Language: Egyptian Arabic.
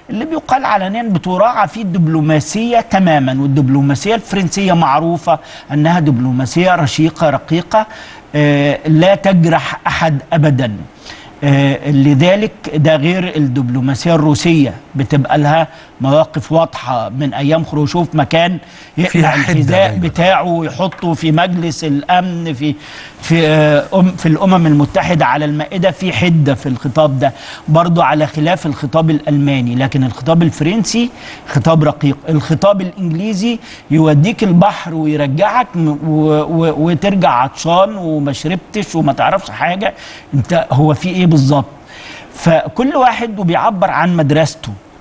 اللي بيقال علنيا بتراعى فيه الدبلوماسيه تماما والدبلوماسيه الفرنسيه معروفه انها دبلوماسيه رشيقه رقيقه آه، لا تجرح احد ابدا آه، لذلك ده غير الدبلوماسيه الروسيه بتبقى لها مواقف واضحه من ايام خروشوف مكان فيها يقلع حدة الحذاء دايماً. بتاعه ويحطه في مجلس الامن في في آه، أم في الامم المتحده على المائده في حده في الخطاب ده برضو على خلاف الخطاب الالماني لكن الخطاب الفرنسي خطاب رقيق الخطاب الانجليزي يوديك البحر ويرجعك م- و- و- وترجع عطشان وما شربتش وما تعرفش حاجه انت هو في ايه بالظبط فكل واحد وبيعبر عن مدرسته